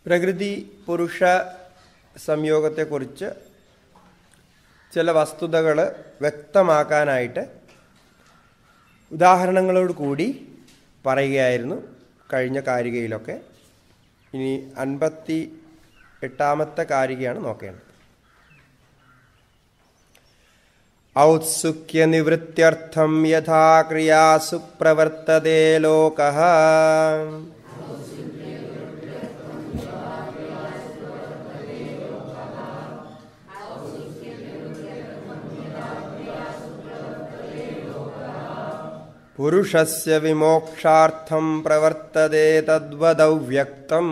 പ്രകൃതി പുരുഷ സംയോഗത്തെക്കുറിച്ച് ചില വസ്തുതകൾ വ്യക്തമാക്കാനായിട്ട് ഉദാഹരണങ്ങളോട് കൂടി പറയുകയായിരുന്നു കഴിഞ്ഞ കാരികയിലൊക്കെ ഇനി അൻപത്തി എട്ടാമത്തെ കാരികയാണ് നോക്കേണ്ടത് ഔത്സുക്യനിവൃത്യർത്ഥം യഥാ ക്രിയാസു പ്രവർത്തതേ ലോക പുരുഷസ്യ വിമോക്ഷാർത്ഥം പ്രവർത്തതേ തദ്വദവ്യക്തം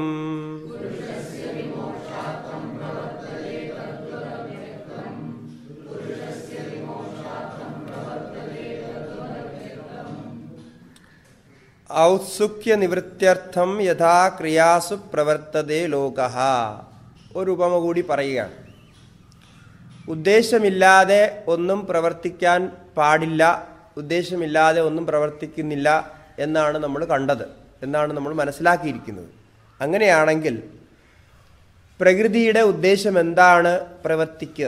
ഔത്സുക്യ നിവൃത്യർത്ഥം യഥാ ക്രിയാസു പ്രവർത്തതേ ലോക ഒരു ഉപമ കൂടി പറയുകയാണ് ഉദ്ദേശമില്ലാതെ ഒന്നും പ്രവർത്തിക്കാൻ പാടില്ല ഉദ്ദേശമില്ലാതെ ഒന്നും പ്രവർത്തിക്കുന്നില്ല എന്നാണ് നമ്മൾ കണ്ടത് എന്നാണ് നമ്മൾ മനസ്സിലാക്കിയിരിക്കുന്നത് അങ്ങനെയാണെങ്കിൽ പ്രകൃതിയുടെ ഉദ്ദേശം എന്താണ് പ്രവർത്തിക്കുക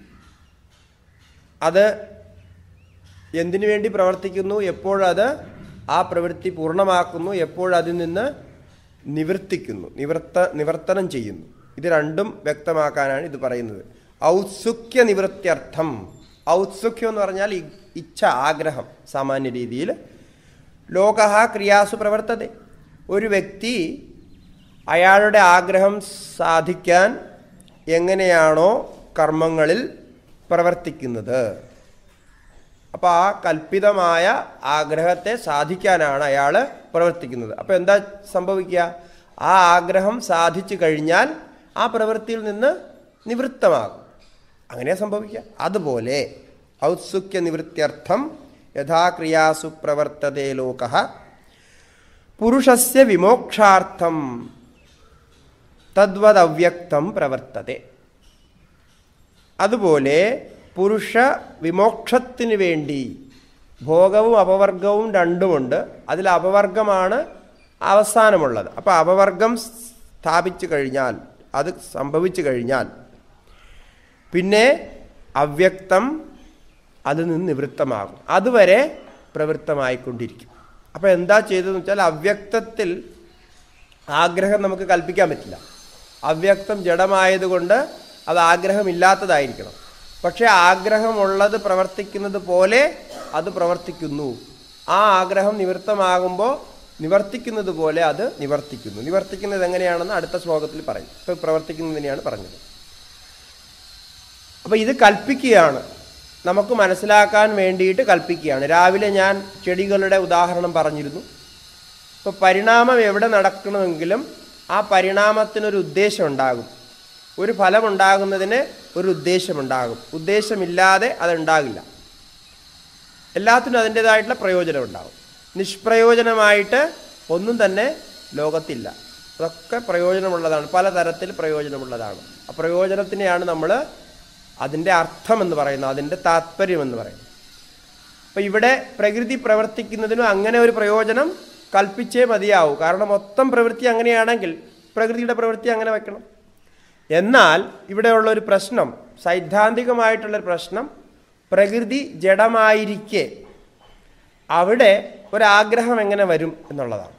അത് എന്തിനു വേണ്ടി പ്രവർത്തിക്കുന്നു എപ്പോഴത് ആ പ്രവൃത്തി പൂർണ്ണമാക്കുന്നു എപ്പോഴതിൽ നിന്ന് നിവർത്തിക്കുന്നു നിവർത്ത നിവർത്തനം ചെയ്യുന്നു ഇത് രണ്ടും വ്യക്തമാക്കാനാണ് ഇത് പറയുന്നത് ഔത്സുക്യ നിവൃത്യർത്ഥം ഔത്സുക്യം എന്ന് പറഞ്ഞാൽ ഇ- ഇച്ഛ ആഗ്രഹം സാമാന്യ രീതിയിൽ ലോക ക്രിയാസു പ്രവർത്തത ഒരു വ്യക്തി അയാളുടെ ആഗ്രഹം സാധിക്കാൻ എങ്ങനെയാണോ കർമ്മങ്ങളിൽ പ്രവർത്തിക്കുന്നത് അപ്പോൾ ആ കൽപ്പിതമായ ആഗ്രഹത്തെ സാധിക്കാനാണ് അയാൾ പ്രവർത്തിക്കുന്നത് അപ്പോൾ എന്താ സംഭവിക്കുക ആ ആഗ്രഹം സാധിച്ചു കഴിഞ്ഞാൽ ആ പ്രവൃത്തിയിൽ നിന്ന് നിവൃത്തമാകും അങ്ങനെ സംഭവിക്കുക അതുപോലെ ഔത്സുക്യ നിവൃത്യർത്ഥം യഥാക്രിയാസു പ്രവർത്തതേ ലോക പുരുഷസ്യ വിമോക്ഷാർത്ഥം തദ്വദവ്യക്തം പ്രവർത്തതേ അതുപോലെ പുരുഷ വിമോക്ഷത്തിന് വേണ്ടി ഭോഗവും അപവർഗവും രണ്ടുമുണ്ട് അതിൽ അപവർഗമാണ് അവസാനമുള്ളത് അപ്പോൾ അപവർഗം സ്ഥാപിച്ചു കഴിഞ്ഞാൽ അത് സംഭവിച്ചു കഴിഞ്ഞാൽ പിന്നെ അവ്യക്തം അതിൽ നിന്ന് നിവൃത്തമാകും അതുവരെ പ്രവൃത്തമായിക്കൊണ്ടിരിക്കും അപ്പോൾ എന്താ ചെയ്തതെന്ന് വെച്ചാൽ അവ്യക്തത്തിൽ ആഗ്രഹം നമുക്ക് കൽപ്പിക്കാൻ പറ്റില്ല അവ്യക്തം ജഡമായതുകൊണ്ട് അത് ആഗ്രഹമില്ലാത്തതായിരിക്കണം പക്ഷേ ആഗ്രഹമുള്ളത് പ്രവർത്തിക്കുന്നത് പോലെ അത് പ്രവർത്തിക്കുന്നു ആ ആഗ്രഹം നിവൃത്തമാകുമ്പോൾ നിവർത്തിക്കുന്നത് പോലെ അത് നിവർത്തിക്കുന്നു നിവർത്തിക്കുന്നത് എങ്ങനെയാണെന്ന് അടുത്ത ശ്ലോകത്തിൽ പറയും ഇപ്പോൾ പ്രവർത്തിക്കുന്നതിനെയാണ് പറഞ്ഞത് അപ്പോൾ ഇത് കൽപ്പിക്കുകയാണ് നമുക്ക് മനസ്സിലാക്കാൻ വേണ്ടിയിട്ട് കൽപ്പിക്കുകയാണ് രാവിലെ ഞാൻ ചെടികളുടെ ഉദാഹരണം പറഞ്ഞിരുന്നു ഇപ്പോൾ പരിണാമം എവിടെ നടക്കണമെങ്കിലും ആ പരിണാമത്തിനൊരു ഉദ്ദേശം ഉണ്ടാകും ഒരു ഫലം ഉണ്ടാകുന്നതിന് ഒരു ഉദ്ദേശമുണ്ടാകും ഉദ്ദേശമില്ലാതെ അതുണ്ടാകില്ല എല്ലാത്തിനും അതിൻ്റെതായിട്ടുള്ള പ്രയോജനം ഉണ്ടാകും നിഷ്പ്രയോജനമായിട്ട് ഒന്നും തന്നെ ലോകത്തില്ല അതൊക്കെ പ്രയോജനമുള്ളതാണ് പലതരത്തിൽ പ്രയോജനമുള്ളതാണ് ആ പ്രയോജനത്തിനെയാണ് നമ്മൾ അതിൻ്റെ അർത്ഥം എന്ന് പറയുന്നത് അതിൻ്റെ താത്പര്യം എന്ന് പറയുന്നത് അപ്പം ഇവിടെ പ്രകൃതി പ്രവർത്തിക്കുന്നതിനും അങ്ങനെ ഒരു പ്രയോജനം കൽപ്പിച്ചേ മതിയാവൂ കാരണം മൊത്തം പ്രവൃത്തി അങ്ങനെയാണെങ്കിൽ പ്രകൃതിയുടെ പ്രവൃത്തി അങ്ങനെ വെക്കണം എന്നാൽ ഇവിടെയുള്ള ഒരു പ്രശ്നം സൈദ്ധാന്തികമായിട്ടുള്ളൊരു പ്രശ്നം പ്രകൃതി ജഡമായിരിക്കെ അവിടെ ഒരാഗ്രഹം എങ്ങനെ വരും എന്നുള്ളതാണ്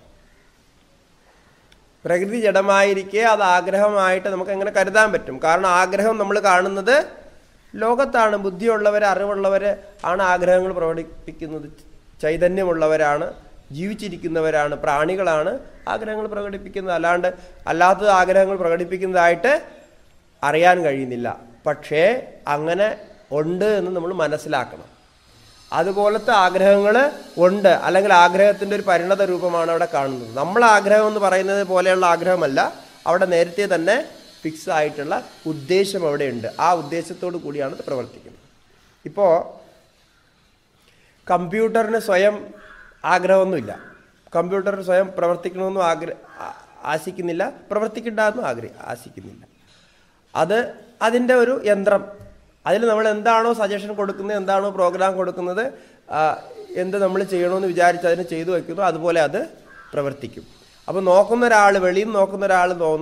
പ്രകൃതി ജഡമായിരിക്കെ അത് ആഗ്രഹമായിട്ട് നമുക്ക് എങ്ങനെ കരുതാൻ പറ്റും കാരണം ആഗ്രഹം നമ്മൾ കാണുന്നത് ലോകത്താണ് ബുദ്ധിയുള്ളവർ അറിവുള്ളവർ ആണ് ആഗ്രഹങ്ങൾ പ്രകടിപ്പിക്കുന്നത് ചൈതന്യമുള്ളവരാണ് ജീവിച്ചിരിക്കുന്നവരാണ് പ്രാണികളാണ് ആഗ്രഹങ്ങൾ പ്രകടിപ്പിക്കുന്നത് അല്ലാണ്ട് അല്ലാത്ത ആഗ്രഹങ്ങൾ പ്രകടിപ്പിക്കുന്നതായിട്ട് അറിയാൻ കഴിയുന്നില്ല പക്ഷേ അങ്ങനെ ഉണ്ട് എന്ന് നമ്മൾ മനസ്സിലാക്കണം അതുപോലത്തെ ആഗ്രഹങ്ങൾ ഉണ്ട് അല്ലെങ്കിൽ ആഗ്രഹത്തിൻ്റെ ഒരു പരിണത രൂപമാണ് അവിടെ കാണുന്നത് നമ്മൾ ആഗ്രഹം എന്ന് പറയുന്നത് പോലെയുള്ള ആഗ്രഹമല്ല അവിടെ നേരത്തെ തന്നെ ഫിക്സ് ആയിട്ടുള്ള ഉദ്ദേശം അവിടെ ഉണ്ട് ആ ഉദ്ദേശത്തോടു കൂടിയാണ് ഇത് പ്രവർത്തിക്കുന്നത് ഇപ്പോൾ കമ്പ്യൂട്ടറിന് സ്വയം ആഗ്രഹമൊന്നുമില്ല കമ്പ്യൂട്ടർ സ്വയം പ്രവർത്തിക്കണമെന്നും ആഗ്ര ആ- ആശിക്കുന്നില്ല പ്രവർത്തിക്കണ്ടെന്നും ആഗ്രഹ ആശിക്കുന്നില്ല അത് അതിൻ്റെ ഒരു യന്ത്രം അതിൽ നമ്മൾ എന്താണോ സജഷൻ കൊടുക്കുന്നത് എന്താണോ പ്രോഗ്രാം കൊടുക്കുന്നത് ആ, എന്ത് നമ്മൾ ചെയ്യണമെന്ന് വിചാരിച്ച് അതിന് ചെയ്തു വയ്ക്കുന്നു അതുപോലെ അത് പ്രവർത്തിക്കും അപ്പോൾ നോക്കുന്ന ഒരാൾ വെളിയിൽ നിന്ന് നോക്കുന്ന ഒരാൾ തോന്നും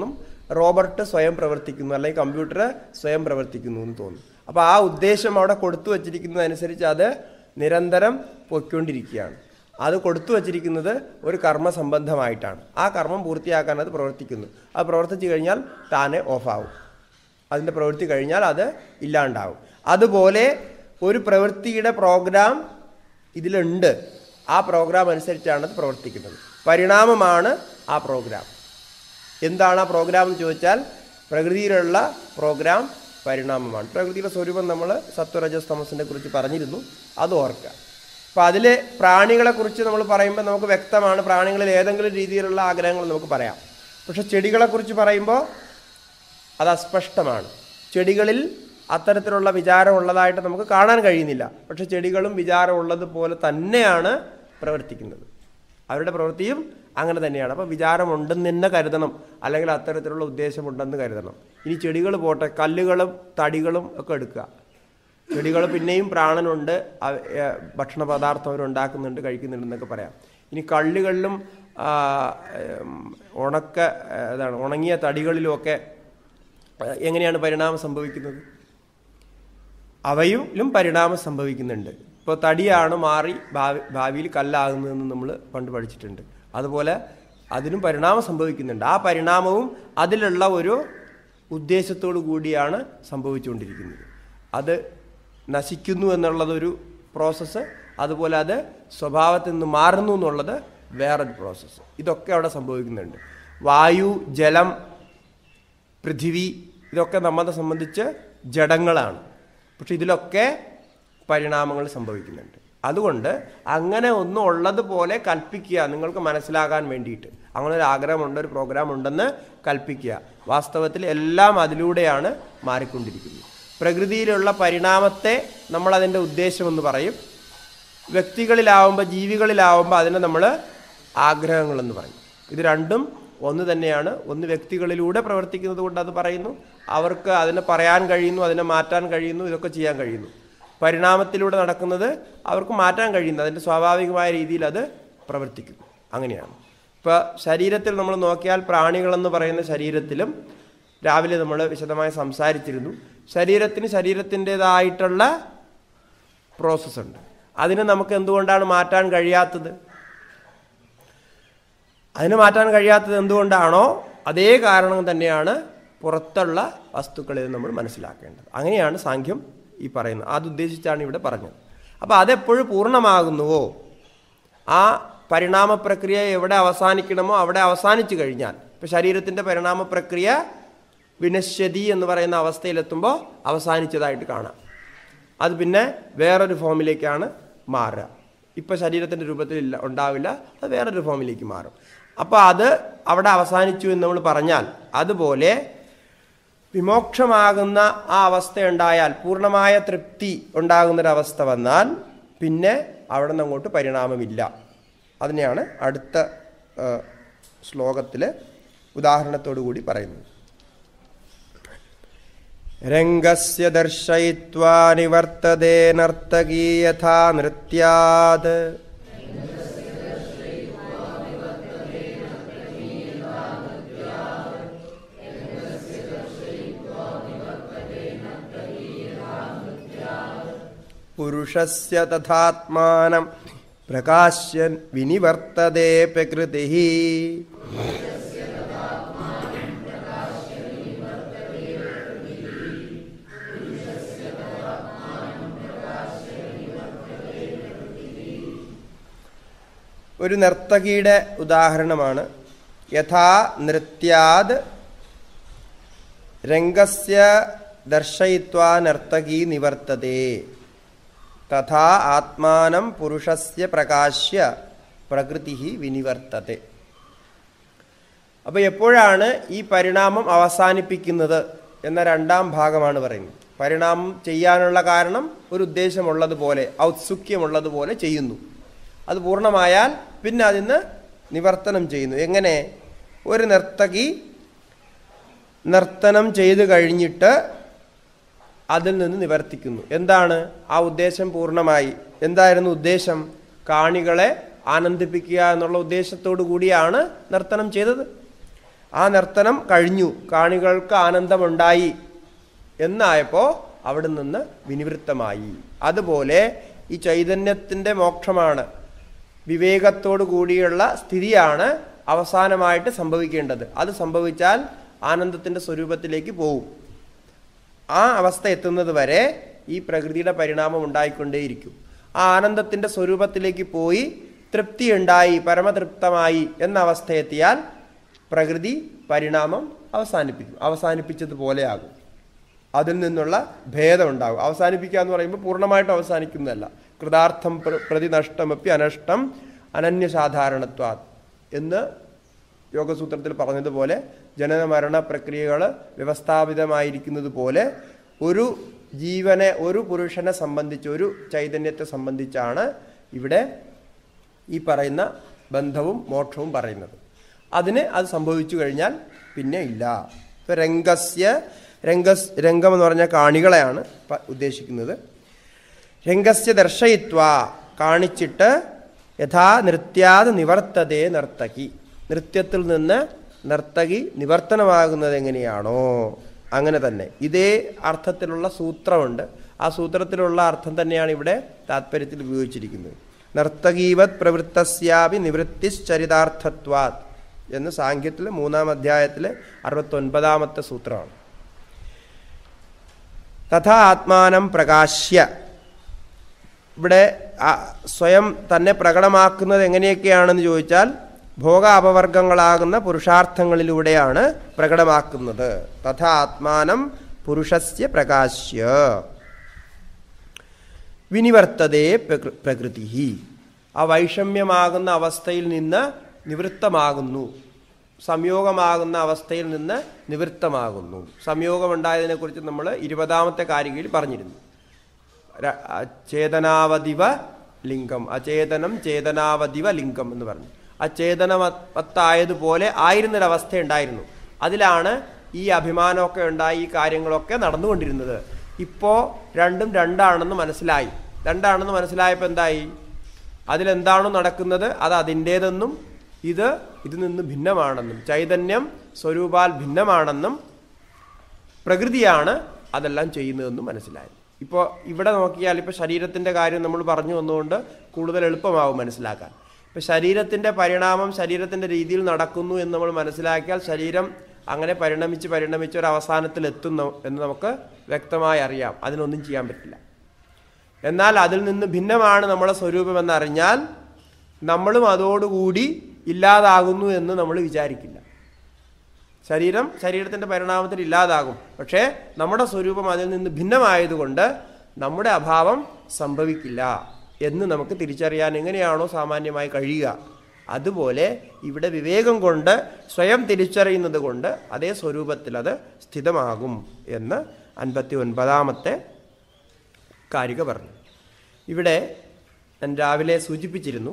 റോബർട്ട് സ്വയം പ്രവർത്തിക്കുന്നു അല്ലെങ്കിൽ കമ്പ്യൂട്ടർ സ്വയം പ്രവർത്തിക്കുന്നു എന്ന് തോന്നും അപ്പോൾ ആ ഉദ്ദേശം അവിടെ കൊടുത്തു വച്ചിരിക്കുന്നതനുസരിച്ച് അത് നിരന്തരം പൊയ്ക്കൊണ്ടിരിക്കുകയാണ് അത് കൊടുത്തു വച്ചിരിക്കുന്നത് ഒരു കർമ്മ സംബന്ധമായിട്ടാണ് ആ കർമ്മം പൂർത്തിയാക്കാൻ അത് പ്രവർത്തിക്കുന്നു അത് പ്രവർത്തിച്ചു കഴിഞ്ഞാൽ താനെ ഓഫാവും അതിൻ്റെ പ്രവൃത്തി കഴിഞ്ഞാൽ അത് ഇല്ലാണ്ടാവും അതുപോലെ ഒരു പ്രവൃത്തിയുടെ പ്രോഗ്രാം ഇതിലുണ്ട് ആ പ്രോഗ്രാം അനുസരിച്ചാണ് അത് പ്രവർത്തിക്കുന്നത് പരിണാമമാണ് ആ പ്രോഗ്രാം എന്താണ് ആ പ്രോഗ്രാം എന്ന് ചോദിച്ചാൽ പ്രകൃതിയിലുള്ള പ്രോഗ്രാം പരിണാമമാണ് പ്രകൃതിയുടെ സ്വരൂപം നമ്മൾ സത്വരജസ് തമസിനെ കുറിച്ച് പറഞ്ഞിരുന്നു അത് ഓർക്കുക അപ്പോൾ അതിലെ പ്രാണികളെക്കുറിച്ച് നമ്മൾ പറയുമ്പോൾ നമുക്ക് വ്യക്തമാണ് പ്രാണികളിൽ ഏതെങ്കിലും രീതിയിലുള്ള ആഗ്രഹങ്ങൾ നമുക്ക് പറയാം പക്ഷെ ചെടികളെക്കുറിച്ച് പറയുമ്പോൾ അത് അസ്പഷ്ടമാണ് ചെടികളിൽ അത്തരത്തിലുള്ള വിചാരം ഉള്ളതായിട്ട് നമുക്ക് കാണാൻ കഴിയുന്നില്ല പക്ഷെ ചെടികളും വിചാരമുള്ളതുപോലെ തന്നെയാണ് പ്രവർത്തിക്കുന്നത് അവരുടെ പ്രവൃത്തിയും അങ്ങനെ തന്നെയാണ് അപ്പോൾ വിചാരമുണ്ടെന്ന് തന്നെ കരുതണം അല്ലെങ്കിൽ അത്തരത്തിലുള്ള ഉദ്ദേശമുണ്ടെന്ന് കരുതണം ഇനി ചെടികൾ പോട്ടെ കല്ലുകളും തടികളും ഒക്കെ എടുക്കുക ചെടികൾ പിന്നെയും പ്രാണനുണ്ട് അവ- ഏ, ഭക്ഷണ പദാർത്ഥം അവരുണ്ടാക്കുന്നുണ്ട് കഴിക്കുന്നുണ്ടെന്നൊക്കെ പറയാം ഇനി കള്ളുകളിലും ആ, ഉം, ഉണക്ക ഏ, ഇതാണ് ഉണങ്ങിയ തടികളിലുമൊക്കെ ഏ, എങ്ങനെയാണ് പരിണാമം സംഭവിക്കുന്നത് അവയിലും പരിണാമം സംഭവിക്കുന്നുണ്ട് ഇപ്പോൾ തടിയാണ് മാറി ഭാവി ഭാവിയിൽ കല്ലാകുന്നതെന്ന് നമ്മൾ പണ്ട് പഠിച്ചിട്ടുണ്ട് അതുപോലെ അതിനും പരിണാമം സംഭവിക്കുന്നുണ്ട് ആ പരിണാമവും അതിലുള്ള ഒരു ഉദ്ദേശത്തോടു കൂടിയാണ് സംഭവിച്ചുകൊണ്ടിരിക്കുന്നത് അത് നശിക്കുന്നു എന്നുള്ളതൊരു പ്രോസസ്സ് അതുപോലെ അത് സ്വഭാവത്തിൽ നിന്ന് മാറുന്നു എന്നുള്ളത് വേറൊരു പ്രോസസ്സ് ഇതൊക്കെ അവിടെ സംഭവിക്കുന്നുണ്ട് വായു ജലം പൃഥിവി ഇതൊക്കെ നമ്മളെ സംബന്ധിച്ച് ജഡങ്ങളാണ് പക്ഷെ ഇതിലൊക്കെ പരിണാമങ്ങൾ സംഭവിക്കുന്നുണ്ട് അതുകൊണ്ട് അങ്ങനെ ഒന്നും ഉള്ളതുപോലെ കൽപ്പിക്കുക നിങ്ങൾക്ക് മനസ്സിലാകാൻ വേണ്ടിയിട്ട് അങ്ങനെ ഒരു ആഗ്രഹമുണ്ട് ഒരു പ്രോഗ്രാം ഉണ്ടെന്ന് കൽപ്പിക്കുക വാസ്തവത്തിൽ എല്ലാം അതിലൂടെയാണ് മാറിക്കൊണ്ടിരിക്കുന്നത് പ്രകൃതിയിലുള്ള പരിണാമത്തെ നമ്മൾ അതിൻ്റെ ഉദ്ദേശമെന്ന് പറയും വ്യക്തികളിലാവുമ്പോൾ ജീവികളിലാവുമ്പോൾ അതിനെ നമ്മൾ ആഗ്രഹങ്ങളെന്ന് പറയും ഇത് രണ്ടും ഒന്ന് തന്നെയാണ് ഒന്ന് വ്യക്തികളിലൂടെ പ്രവർത്തിക്കുന്നത് കൊണ്ട് അത് പറയുന്നു അവർക്ക് അതിനെ പറയാൻ കഴിയുന്നു അതിനെ മാറ്റാൻ കഴിയുന്നു ഇതൊക്കെ ചെയ്യാൻ കഴിയുന്നു പരിണാമത്തിലൂടെ നടക്കുന്നത് അവർക്ക് മാറ്റാൻ കഴിയുന്നു അതിൻ്റെ സ്വാഭാവികമായ രീതിയിൽ അത് പ്രവർത്തിക്കുന്നു അങ്ങനെയാണ് ഇപ്പോൾ ശരീരത്തിൽ നമ്മൾ നോക്കിയാൽ പ്രാണികളെന്ന് പറയുന്ന ശരീരത്തിലും രാവിലെ നമ്മൾ വിശദമായി സംസാരിച്ചിരുന്നു ശരീരത്തിന് ശരീരത്തിൻ്റെതായിട്ടുള്ള പ്രോസസ്സ് ഉണ്ട് അതിനെ നമുക്ക് എന്തുകൊണ്ടാണ് മാറ്റാൻ കഴിയാത്തത് അതിന് മാറ്റാൻ കഴിയാത്തത് എന്തുകൊണ്ടാണോ അതേ കാരണം തന്നെയാണ് പുറത്തുള്ള വസ്തുക്കളിൽ നമ്മൾ മനസ്സിലാക്കേണ്ടത് അങ്ങനെയാണ് സാഖ്യം ഈ പറയുന്നത് അത് ഉദ്ദേശിച്ചാണ് ഇവിടെ പറഞ്ഞത് അപ്പോൾ അതെപ്പോഴും പൂർണ്ണമാകുന്നുവോ ആ പരിണാമ പ്രക്രിയ എവിടെ അവസാനിക്കണമോ അവിടെ അവസാനിച്ചു കഴിഞ്ഞാൽ ഇപ്പോൾ ശരീരത്തിൻ്റെ പരിണാമ പ്രക്രിയ വിനശ്യതി എന്ന് പറയുന്ന അവസ്ഥയിലെത്തുമ്പോൾ അവസാനിച്ചതായിട്ട് കാണാം അത് പിന്നെ വേറൊരു ഫോമിലേക്കാണ് മാറുക ഇപ്പോൾ ശരീരത്തിൻ്റെ രൂപത്തിൽ ഇല്ല ഉണ്ടാവില്ല അത് വേറൊരു ഫോമിലേക്ക് മാറും അപ്പോൾ അത് അവിടെ അവസാനിച്ചു എന്ന് നമ്മൾ പറഞ്ഞാൽ അതുപോലെ വിമോക്ഷമാകുന്ന ആ അവസ്ഥ ഉണ്ടായാൽ പൂർണ്ണമായ തൃപ്തി ഉണ്ടാകുന്നൊരവസ്ഥ വന്നാൽ പിന്നെ അവിടെ നിന്ന് അങ്ങോട്ട് പരിണാമമില്ല അതിനെയാണ് അടുത്ത ശ്ലോകത്തിൽ ഉദാഹരണത്തോടു കൂടി പറയുന്നത് രംഗസ്യ ദർശയിത്വാ നിവർത്തതേ നർത്തകീ യഥാ നൃത്യാത് പുരുഷസ്യ തഥാത്മാനം പ്രകാശ്യൻ വിനിവർത്തതേ പ്രകൃതി ഒരു നർത്തകിയുടെ ഉദാഹരണമാണ് യഥാ നൃത്യാത് രംഗസ്യ ദർശയിത്വാ നർത്തകീ നിവർത്തതേ തഥാ ആത്മാനം പുരുഷസ്യ പ്രകാശ്യ പ്രകൃതി വിനിവർത്തത്തെ അപ്പോൾ എപ്പോഴാണ് ഈ പരിണാമം അവസാനിപ്പിക്കുന്നത് എന്ന രണ്ടാം ഭാഗമാണ് പറയുന്നത് പരിണാമം ചെയ്യാനുള്ള കാരണം ഒരു ഉദ്ദേശമുള്ളതുപോലെ ഔത്സുക്യമുള്ളതുപോലെ ചെയ്യുന്നു അത് പൂർണ്ണമായാൽ പിന്നെ അതിന് നിവർത്തനം ചെയ്യുന്നു എങ്ങനെ ഒരു നർത്തകി നർത്തനം ചെയ്തു കഴിഞ്ഞിട്ട് അതിൽ നിന്ന് നിവർത്തിക്കുന്നു എന്താണ് ആ ഉദ്ദേശം പൂർണ്ണമായി എന്തായിരുന്നു ഉദ്ദേശം കാണികളെ ആനന്ദിപ്പിക്കുക എന്നുള്ള ഉദ്ദേശത്തോടു കൂടിയാണ് നർത്തനം ചെയ്തത് ആ നർത്തനം കഴിഞ്ഞു കാണികൾക്ക് ആനന്ദമുണ്ടായി എന്നായപ്പോൾ അവിടെ നിന്ന് വിനിവൃത്തമായി അതുപോലെ ഈ ചൈതന്യത്തിൻ്റെ മോക്ഷമാണ് വിവേകത്തോടു കൂടിയുള്ള സ്ഥിതിയാണ് അവസാനമായിട്ട് സംഭവിക്കേണ്ടത് അത് സംഭവിച്ചാൽ ആനന്ദത്തിൻ്റെ സ്വരൂപത്തിലേക്ക് പോകും ആ അവസ്ഥ എത്തുന്നത് വരെ ഈ പ്രകൃതിയുടെ പരിണാമം ഉണ്ടായിക്കൊണ്ടേയിരിക്കും ആ ആനന്ദത്തിൻ്റെ സ്വരൂപത്തിലേക്ക് പോയി തൃപ്തി ഉണ്ടായി പരമതൃപ്തമായി എന്ന അവസ്ഥ എത്തിയാൽ പ്രകൃതി പരിണാമം അവസാനിപ്പിക്കും അവസാനിപ്പിച്ചതുപോലെയാകും അതിൽ നിന്നുള്ള ഭേദം ഉണ്ടാകും അവസാനിപ്പിക്കുക എന്ന് പറയുമ്പോൾ പൂർണ്ണമായിട്ടും അവസാനിക്കുന്നതല്ല കൃതാർത്ഥം പ്ര- പ്രതിനഷ്ടമപ്പി അനഷ്ടം അനന്യസാധാരണത്വാ എന്ന് യോഗസൂത്രത്തിൽ പറഞ്ഞതുപോലെ ജനന മരണ പ്രക്രിയകൾ വ്യവസ്ഥാപിതമായിരിക്കുന്നത് പോലെ ഒരു ജീവനെ ഒരു പുരുഷനെ സംബന്ധിച്ച് ഒരു ചൈതന്യത്തെ സംബന്ധിച്ചാണ് ഇവിടെ ഈ പറയുന്ന ബന്ധവും മോക്ഷവും പറയുന്നത് അതിന് അത് സംഭവിച്ചു കഴിഞ്ഞാൽ പിന്നെ ഇല്ല ഇപ്പൊ രംഗസ്യ രംഗസ് രംഗം എന്ന് പറഞ്ഞ കാണികളെയാണ് പ- ഉദ്ദേശിക്കുന്നത് രംഗസ്യ ദർശയിത്വ കാണിച്ചിട്ട് യഥാ നൃത്യാത് നിവർത്തതേ നർത്തകി നൃത്യത്തിൽ നിന്ന് നർത്തകി നിവർത്തനമാകുന്നത് എങ്ങനെയാണോ അങ്ങനെ തന്നെ ഇതേ അർത്ഥത്തിലുള്ള സൂത്രമുണ്ട് ആ സൂത്രത്തിലുള്ള അർത്ഥം തന്നെയാണ് ഇവിടെ താത്പര്യത്തിൽ ഉപയോഗിച്ചിരിക്കുന്നത് നർത്തകീവത് പ്രവൃത്തസ്യാപി നിവൃത്തിശ്ചരിതാർത്ഥത്വാത് എന്ന് സാഖ്യത്തിൽ മൂന്നാം അധ്യായത്തിലെ അറുപത്തൊൻപതാമത്തെ സൂത്രമാണ് തഥാ ആത്മാനം പ്രകാശ്യ ഇവിടെ ആ സ്വയം തന്നെ പ്രകടമാക്കുന്നത് എങ്ങനെയൊക്കെയാണെന്ന് ചോദിച്ചാൽ ഭോഗ അപവർഗങ്ങളാകുന്ന പുരുഷാർത്ഥങ്ങളിലൂടെയാണ് പ്രകടമാക്കുന്നത് തഥാ ആത്മാനം പുരുഷസ്യ പ്രകാശ്യ വിനിവർത്തതേ പ്രകൃ- പ്രകൃതി ആ വൈഷമ്യമാകുന്ന അവസ്ഥയിൽ നിന്ന് നിവൃത്തമാകുന്നു സംയോഗമാകുന്ന അവസ്ഥയിൽ നിന്ന് നിവൃത്തമാകുന്നു സംയോഗമുണ്ടായതിനെക്കുറിച്ച് നമ്മൾ ഇരുപതാമത്തെ കാരികയിൽ പറഞ്ഞിരുന്നു ര- ചേതനാവതിവ ലിംഗം അചേതനം ചേതനാവതിവ ലിംഗം എന്ന് പറഞ്ഞു അചേതനവത്തായതുപോലെ ആയിരുന്നൊരവസ്ഥ ഉണ്ടായിരുന്നു അതിലാണ് ഈ അഭിമാനമൊക്കെ ഉണ്ടായി ഈ കാര്യങ്ങളൊക്കെ നടന്നുകൊണ്ടിരുന്നത് ഇപ്പോൾ രണ്ടും രണ്ടാണെന്ന് മനസ്സിലായി രണ്ടാണെന്ന് മനസ്സിലായപ്പോൾ എന്തായി അതിലെന്താണോ നടക്കുന്നത് അത് അതിൻ്റേതെന്നും ഇത് ഇതിൽ നിന്ന് ഭിന്നമാണെന്നും ചൈതന്യം സ്വരൂപാൽ ഭിന്നമാണെന്നും പ്രകൃതിയാണ് അതെല്ലാം ചെയ്യുന്നതെന്നും മനസ്സിലായത് ഇപ്പോൾ ഇവിടെ നോക്കിയാൽ ഇപ്പോൾ ശരീരത്തിൻ്റെ കാര്യം നമ്മൾ പറഞ്ഞു വന്നുകൊണ്ട് കൂടുതൽ എളുപ്പമാവും മനസ്സിലാക്കാൻ ഇപ്പോൾ ശരീരത്തിൻ്റെ പരിണാമം ശരീരത്തിൻ്റെ രീതിയിൽ നടക്കുന്നു എന്ന് നമ്മൾ മനസ്സിലാക്കിയാൽ ശരീരം അങ്ങനെ പരിണമിച്ച് പരിണമിച്ച് ഒരു അവസാനത്തിൽ എത്തുന്നു എന്ന് നമുക്ക് വ്യക്തമായി അറിയാം അതിനൊന്നും ചെയ്യാൻ പറ്റില്ല എന്നാൽ അതിൽ നിന്ന് ഭിന്നമാണ് നമ്മുടെ സ്വരൂപം എന്നറിഞ്ഞാൽ നമ്മളും അതോടുകൂടി ഇല്ലാതാകുന്നു എന്ന് നമ്മൾ വിചാരിക്കില്ല ശരീരം ശരീരത്തിൻ്റെ പരിണാമത്തിൽ ഇല്ലാതാകും പക്ഷേ നമ്മുടെ സ്വരൂപം അതിൽ നിന്ന് ഭിന്നമായതുകൊണ്ട് നമ്മുടെ അഭാവം സംഭവിക്കില്ല എന്ന് നമുക്ക് തിരിച്ചറിയാൻ എങ്ങനെയാണോ സാമാന്യമായി കഴിയുക അതുപോലെ ഇവിടെ വിവേകം കൊണ്ട് സ്വയം തിരിച്ചറിയുന്നത് കൊണ്ട് അതേ സ്വരൂപത്തിൽ അത് സ്ഥിതമാകും എന്ന് അൻപത്തി ഒൻപതാമത്തെ കാരിക പറഞ്ഞു ഇവിടെ ഞാൻ രാവിലെ സൂചിപ്പിച്ചിരുന്നു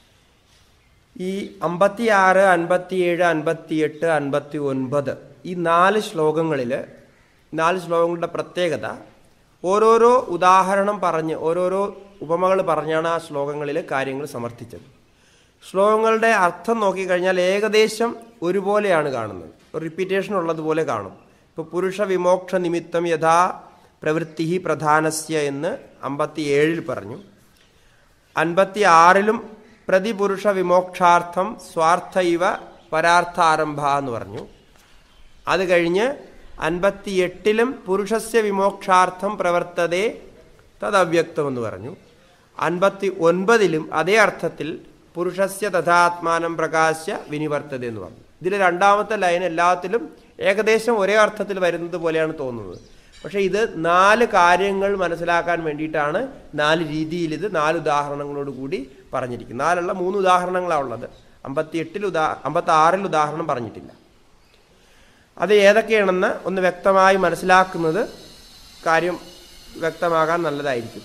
ഈ അമ്പത്തിയാറ് അൻപത്തിയേഴ് അൻപത്തിയെട്ട് അൻപത്തി ഒൻപത് ഈ നാല് ശ്ലോകങ്ങളിൽ നാല് ശ്ലോകങ്ങളുടെ പ്രത്യേകത ഓരോരോ ഉദാഹരണം പറഞ്ഞ് ഓരോരോ ഉപമകൾ പറഞ്ഞാണ് ആ ശ്ലോകങ്ങളിൽ കാര്യങ്ങൾ സമർത്ഥിച്ചത് ശ്ലോകങ്ങളുടെ അർത്ഥം നോക്കിക്കഴിഞ്ഞാൽ ഏകദേശം ഒരുപോലെയാണ് കാണുന്നത് ഒരു റിപ്പീറ്റേഷൻ ഉള്ളതുപോലെ കാണും ഇപ്പോൾ പുരുഷ വിമോക്ഷ നിമിത്തം യഥാ പ്രവൃത്തി പ്രധാനസ്യ എന്ന് അമ്പത്തിയേഴിൽ പറഞ്ഞു അൻപത്തി ആറിലും പ്രതിപുരുഷ വിമോക്ഷാർത്ഥം സ്വാർത്ഥ ഇവ പരാർത്ഥാരംഭ എന്ന് പറഞ്ഞു അത് കഴിഞ്ഞ് അൻപത്തിയെട്ടിലും പുരുഷസ്യ വിമോക്ഷാർത്ഥം പ്രവർത്തതേ തദവ്യക്തം എന്ന് പറഞ്ഞു അൻപത്തി ഒൻപതിലും അതേ അർത്ഥത്തിൽ പുരുഷസ്യ തഥാത്മാനം പ്രകാശ്യ വിനിവർത്തത എന്ന് പറഞ്ഞു ഇതിൽ രണ്ടാമത്തെ ലൈൻ എല്ലാത്തിലും ഏകദേശം ഒരേ അർത്ഥത്തിൽ വരുന്നത് പോലെയാണ് തോന്നുന്നത് പക്ഷേ ഇത് നാല് കാര്യങ്ങൾ മനസ്സിലാക്കാൻ വേണ്ടിയിട്ടാണ് നാല് രീതിയിൽ ഇത് നാല് ഉദാഹരണങ്ങളോട് കൂടി പറഞ്ഞിരിക്കുന്നത് നാലുള്ള മൂന്ന് ഉദാഹരണങ്ങളാണ് ഉള്ളത് അമ്പത്തി എട്ടിൽ ഉദാ അമ്പത്തി ആറിൽ ഉദാഹരണം പറഞ്ഞിട്ടില്ല അത് ഏതൊക്കെയാണെന്ന് ഒന്ന് വ്യക്തമായി മനസ്സിലാക്കുന്നത് കാര്യം വ്യക്തമാകാൻ നല്ലതായിരിക്കും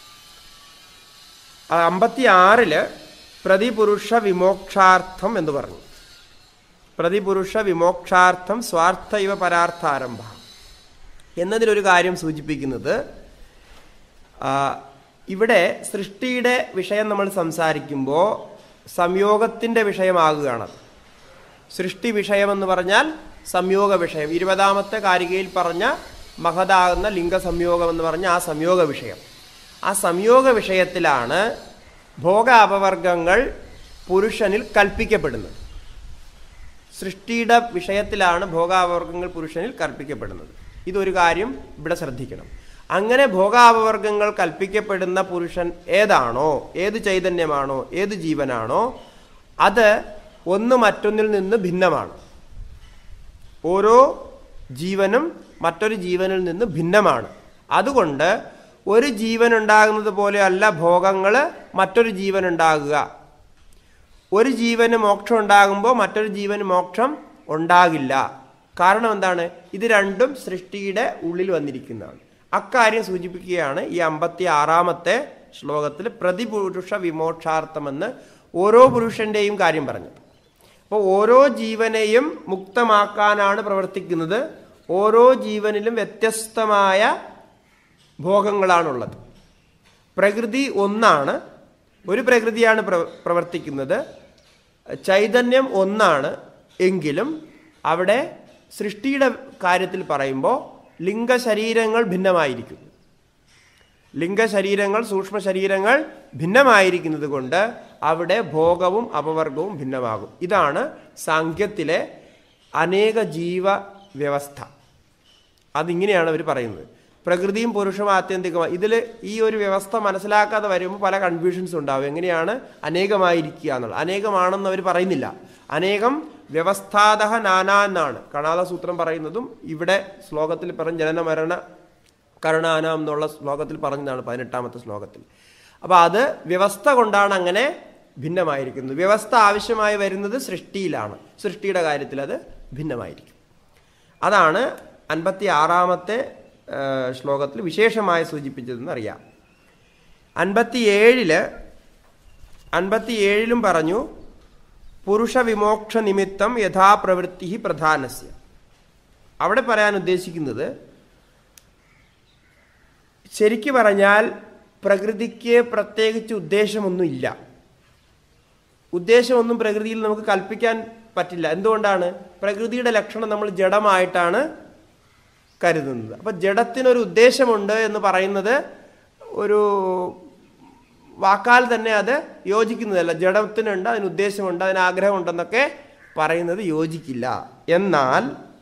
അമ്പത്തി ആറില് പ്രതിപുരുഷ വിമോക്ഷാർത്ഥം എന്ന് പറഞ്ഞു പ്രതിപുരുഷ വിമോക്ഷാർത്ഥം സ്വാർത്ഥ ഇവ പരാർത്ഥാരംഭ എന്നതിലൊരു കാര്യം സൂചിപ്പിക്കുന്നത് ആ, ഇവിടെ സൃഷ്ടിയുടെ വിഷയം നമ്മൾ സംസാരിക്കുമ്പോൾ സംയോഗത്തിൻ്റെ വിഷയമാകുകയാണത് സൃഷ്ടി വിഷയമെന്ന് പറഞ്ഞാൽ സംയോഗ വിഷയം ഇരുപതാമത്തെ കാരികയിൽ പറഞ്ഞ മഹതാകുന്ന ലിംഗസംയോഗം എന്ന് പറഞ്ഞ ആ സംയോഗ വിഷയം ആ സംയോഗ വിഷയത്തിലാണ് ഭോഗ അപവർഗങ്ങൾ പുരുഷനിൽ കൽപ്പിക്കപ്പെടുന്നത് സൃഷ്ടിയുടെ വിഷയത്തിലാണ് ഭോഗാപവർഗങ്ങൾ പുരുഷനിൽ കൽപ്പിക്കപ്പെടുന്നത് ഇതൊരു കാര്യം ഇവിടെ ശ്രദ്ധിക്കണം അങ്ങനെ ഭോഗാപവർഗങ്ങൾ കൽപ്പിക്കപ്പെടുന്ന പുരുഷൻ ഏതാണോ ഏത് ചൈതന്യമാണോ ഏത് ജീവനാണോ അത് ഒന്ന് മറ്റൊന്നിൽ നിന്ന് ഭിന്നമാണ് ഓരോ ജീവനും മറ്റൊരു ജീവനിൽ നിന്ന് ഭിന്നമാണ് അതുകൊണ്ട് ഒരു ജീവൻ ഉണ്ടാകുന്നത് പോലെയല്ല ഭോഗങ്ങൾ മറ്റൊരു ജീവൻ ഉണ്ടാകുക ഒരു ജീവന് മോക്ഷം ഉണ്ടാകുമ്പോൾ മറ്റൊരു ജീവന് മോക്ഷം ഉണ്ടാകില്ല കാരണം എന്താണ് ഇത് രണ്ടും സൃഷ്ടിയുടെ ഉള്ളിൽ വന്നിരിക്കുന്നതാണ് അക്കാര്യം സൂചിപ്പിക്കുകയാണ് ഈ അമ്പത്തി ആറാമത്തെ ശ്ലോകത്തിൽ പ്രതിപുരുഷ വിമോക്ഷാർത്ഥമെന്ന് ഓരോ പുരുഷന്റെയും കാര്യം പറഞ്ഞത് അപ്പോൾ ഓരോ ജീവനെയും മുക്തമാക്കാനാണ് പ്രവർത്തിക്കുന്നത് ഓരോ ജീവനിലും വ്യത്യസ്തമായ ഭോഗങ്ങളാണുള്ളത് പ്രകൃതി ഒന്നാണ് ഒരു പ്രകൃതിയാണ് പ്ര പ്രവർത്തിക്കുന്നത് ചൈതന്യം ഒന്നാണ് എങ്കിലും അവിടെ സൃഷ്ടിയുടെ കാര്യത്തിൽ പറയുമ്പോൾ ലിംഗശരീരങ്ങൾ ഭിന്നമായിരിക്കുന്നു ലിംഗശരീരങ്ങൾ സൂക്ഷ്മ ശരീരങ്ങൾ ഭിന്നമായിരിക്കുന്നത് കൊണ്ട് അവിടെ ഭോഗവും അപവർഗവും ഭിന്നമാകും ഇതാണ് സാങ്കത്യത്തിലെ അനേക ജീവ വ്യവസ്ഥ അതിങ്ങനെയാണ് അവർ പറയുന്നത് പ്രകൃതിയും പുരുഷവും ആത്യന്തികമായി ഇതിൽ ഈ ഒരു വ്യവസ്ഥ മനസ്സിലാക്കാതെ വരുമ്പോൾ പല കൺഫ്യൂഷൻസ് ഉണ്ടാവും എങ്ങനെയാണ് അനേകമായിരിക്കുക എന്നുള്ളത് അനേകമാണെന്ന് അവർ പറയുന്നില്ല അനേകം വ്യവസ്ഥാതഹ നാന എന്നാണ് കണാദ സൂത്രം പറയുന്നതും ഇവിടെ ശ്ലോകത്തിൽ പറഞ്ഞ ജനന മരണ കരുണാനം എന്നുള്ള ശ്ലോകത്തിൽ പറഞ്ഞതാണ് പതിനെട്ടാമത്തെ ശ്ലോകത്തിൽ അപ്പോൾ അത് വ്യവസ്ഥ കൊണ്ടാണ് അങ്ങനെ ഭിന്നമായിരിക്കുന്നത് വ്യവസ്ഥ ആവശ്യമായി വരുന്നത് സൃഷ്ടിയിലാണ് സൃഷ്ടിയുടെ കാര്യത്തിൽ അത് ഭിന്നമായിരിക്കും അതാണ് അൻപത്തി ആറാമത്തെ ശ്ലോകത്തിൽ വിശേഷമായി സൂചിപ്പിച്ചതെന്ന് അറിയാം അൻപത്തിയേഴില് അൻപത്തിയേഴിലും പറഞ്ഞു പുരുഷ വിമോക്ഷ നിമിത്തം യഥാപ്രവൃത്തി പ്രധാനസ്യ അവിടെ പറയാൻ ഉദ്ദേശിക്കുന്നത് ശരിക്കു പറഞ്ഞാൽ പ്രകൃതിക്ക് പ്രത്യേകിച്ച് ഉദ്ദേശമൊന്നുമില്ല ഉദ്ദേശമൊന്നും പ്രകൃതിയിൽ നമുക്ക് കൽപ്പിക്കാൻ പറ്റില്ല എന്തുകൊണ്ടാണ് പ്രകൃതിയുടെ ലക്ഷണം നമ്മൾ ജഡമായിട്ടാണ് കരുതുന്നത് അപ്പം ജഡത്തിനൊരു ഉദ്ദേശമുണ്ട് എന്ന് പറയുന്നത് ഒരു വാക്കാൽ തന്നെ അത് യോജിക്കുന്നതല്ല ജഡത്തിനുണ്ട് അതിന് ഉദ്ദേശമുണ്ട് അതിന് ആഗ്രഹമുണ്ടെന്നൊക്കെ പറയുന്നത് യോജിക്കില്ല എന്നാൽ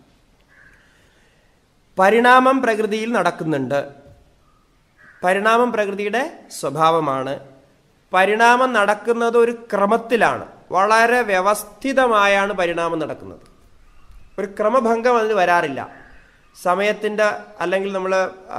പരിണാമം പ്രകൃതിയിൽ നടക്കുന്നുണ്ട് പരിണാമം പ്രകൃതിയുടെ സ്വഭാവമാണ് പരിണാമം നടക്കുന്നത് ഒരു ക്രമത്തിലാണ് വളരെ വ്യവസ്ഥിതമായാണ് പരിണാമം നടക്കുന്നത് ഒരു ക്രമഭംഗം അതിന് വരാറില്ല സമയത്തിൻ്റെ അല്ലെങ്കിൽ നമ്മൾ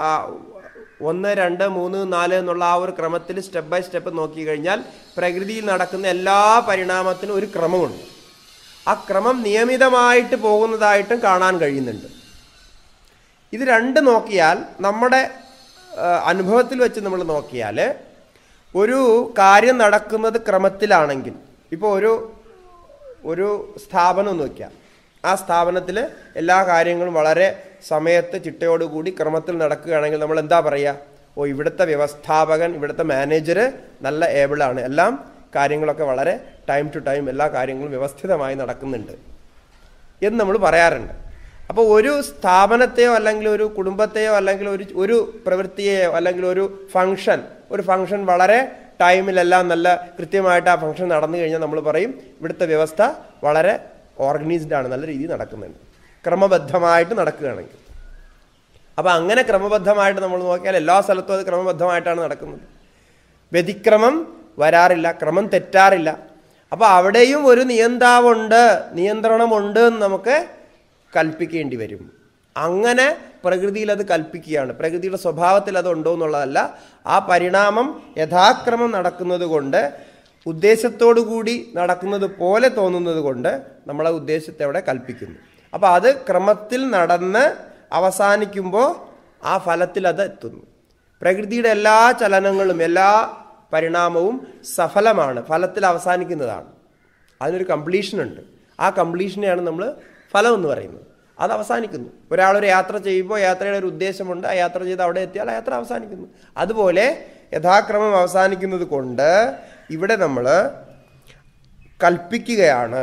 ഒന്ന് രണ്ട് മൂന്ന് നാല് എന്നുള്ള ആ ഒരു ക്രമത്തിൽ സ്റ്റെപ്പ് ബൈ സ്റ്റെപ്പ് നോക്കി കഴിഞ്ഞാൽ പ്രകൃതിയിൽ നടക്കുന്ന എല്ലാ പരിണാമത്തിനും ഒരു ക്രമമുണ്ട് ആ ക്രമം നിയമിതമായിട്ട് പോകുന്നതായിട്ടും കാണാൻ കഴിയുന്നുണ്ട് ഇത് രണ്ട് നോക്കിയാൽ നമ്മുടെ അനുഭവത്തിൽ വെച്ച് നമ്മൾ നോക്കിയാൽ ഒരു കാര്യം നടക്കുന്നത് ക്രമത്തിലാണെങ്കിൽ ഇപ്പോൾ ഒരു ഒരു സ്ഥാപനം നോക്കിയാൽ ആ സ്ഥാപനത്തിൽ എല്ലാ കാര്യങ്ങളും വളരെ സമയത്ത് ചിട്ടയോടുകൂടി ക്രമത്തിൽ നടക്കുകയാണെങ്കിൽ നമ്മൾ എന്താ പറയുക ഓ ഇവിടുത്തെ വ്യവസ്ഥാപകൻ ഇവിടുത്തെ മാനേജർ നല്ല ഏബിളാണ് എല്ലാം കാര്യങ്ങളൊക്കെ വളരെ ടൈം ടു ടൈം എല്ലാ കാര്യങ്ങളും വ്യവസ്ഥിതമായി നടക്കുന്നുണ്ട് എന്ന് നമ്മൾ പറയാറുണ്ട് അപ്പോൾ ഒരു സ്ഥാപനത്തെയോ അല്ലെങ്കിൽ ഒരു കുടുംബത്തെയോ അല്ലെങ്കിൽ ഒരു ഒരു പ്രവൃത്തിയെയോ അല്ലെങ്കിൽ ഒരു ഫങ്ഷൻ ഒരു ഫങ്ഷൻ വളരെ ടൈമിലെല്ലാം നല്ല കൃത്യമായിട്ട് ആ ഫങ്ഷൻ നടന്നു കഴിഞ്ഞാൽ നമ്മൾ പറയും ഇവിടുത്തെ വ്യവസ്ഥ വളരെ ഓർഗനൈസ്ഡ് ആണ് നല്ല രീതിയിൽ നടക്കുന്നുണ്ട് ക്രമബദ്ധമായിട്ട് നടക്കുകയാണെങ്കിൽ അപ്പോൾ അങ്ങനെ ക്രമബദ്ധമായിട്ട് നമ്മൾ നോക്കിയാൽ എല്ലാ സ്ഥലത്തും അത് ക്രമബദ്ധമായിട്ടാണ് നടക്കുന്നത് വ്യതിക്രമം വരാറില്ല ക്രമം തെറ്റാറില്ല അപ്പോൾ അവിടെയും ഒരു നിയന്താവുണ്ട് നിയന്ത്രണമുണ്ട് എന്ന് നമുക്ക് കൽപ്പിക്കേണ്ടി വരും അങ്ങനെ പ്രകൃതിയിൽ അത് കൽപ്പിക്കുകയാണ് പ്രകൃതിയുടെ സ്വഭാവത്തിൽ അത് ഉണ്ടോ എന്നുള്ളതല്ല ആ പരിണാമം യഥാക്രമം നടക്കുന്നത് കൊണ്ട് ഉദ്ദേശത്തോടു കൂടി നടക്കുന്നത് പോലെ തോന്നുന്നത് കൊണ്ട് നമ്മളെ ഉദ്ദേശത്തെ അവിടെ കൽപ്പിക്കുന്നു അപ്പോൾ അത് ക്രമത്തിൽ നടന്ന് അവസാനിക്കുമ്പോൾ ആ ഫലത്തിൽ അത് എത്തുന്നു പ്രകൃതിയുടെ എല്ലാ ചലനങ്ങളും എല്ലാ പരിണാമവും സഫലമാണ് ഫലത്തിൽ അവസാനിക്കുന്നതാണ് അതിനൊരു കംപ്ലീഷൻ ഉണ്ട് ആ കംപ്ലീഷനെയാണ് നമ്മൾ ഫലം എന്ന് പറയുന്നത് അത് അവസാനിക്കുന്നു ഒരാളൊരു യാത്ര ചെയ്യുമ്പോൾ യാത്രയുടെ ഒരു ഉദ്ദേശമുണ്ട് ആ യാത്ര ചെയ്ത് അവിടെ എത്തിയാൽ ആ യാത്ര അവസാനിക്കുന്നു അതുപോലെ യഥാക്രമം അവസാനിക്കുന്നത് കൊണ്ട് ഇവിടെ നമ്മൾ കൽപ്പിക്കുകയാണ്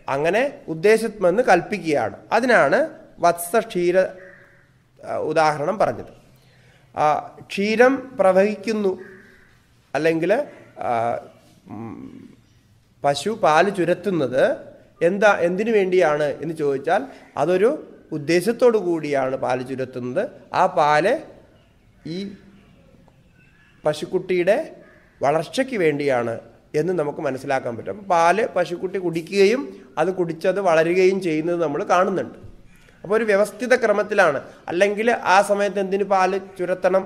അങ്ങനെ ഉദ്ദേശിക്കുമെന്ന് കൽപ്പിക്കുകയാണ് അതിനാണ് വത്സക്ഷീര ആ, ഉദാഹരണം പറഞ്ഞത് ആ, ക്ഷീരം പ്രവഹിക്കുന്നു അല്ലെങ്കിൽ ആ, ഉം, പശു പാല് ചുരത്തുന്നത് എന്താ എന്തിനു വേണ്ടിയാണ് എന്ന് ചോദിച്ചാൽ അതൊരു ഉദ്ദേശത്തോടു കൂടിയാണ് പാല് ചുരത്തുന്നത് ആ പാല് ഈ പശുക്കുട്ടിയുടെ വളർച്ചയ്ക്ക് വേണ്ടിയാണ് എന്ന് നമുക്ക് മനസ്സിലാക്കാൻ പറ്റും അപ്പോൾ പാല് പശുക്കുട്ടി കുടിക്കുകയും അത് കുടിച്ചത് വളരുകയും ചെയ്യുന്നത് നമ്മൾ കാണുന്നുണ്ട് അപ്പോൾ ഒരു വ്യവസ്ഥിത ക്രമത്തിലാണ് അല്ലെങ്കിൽ ആ സമയത്ത് എന്തിനു പാല് ചുരത്തണം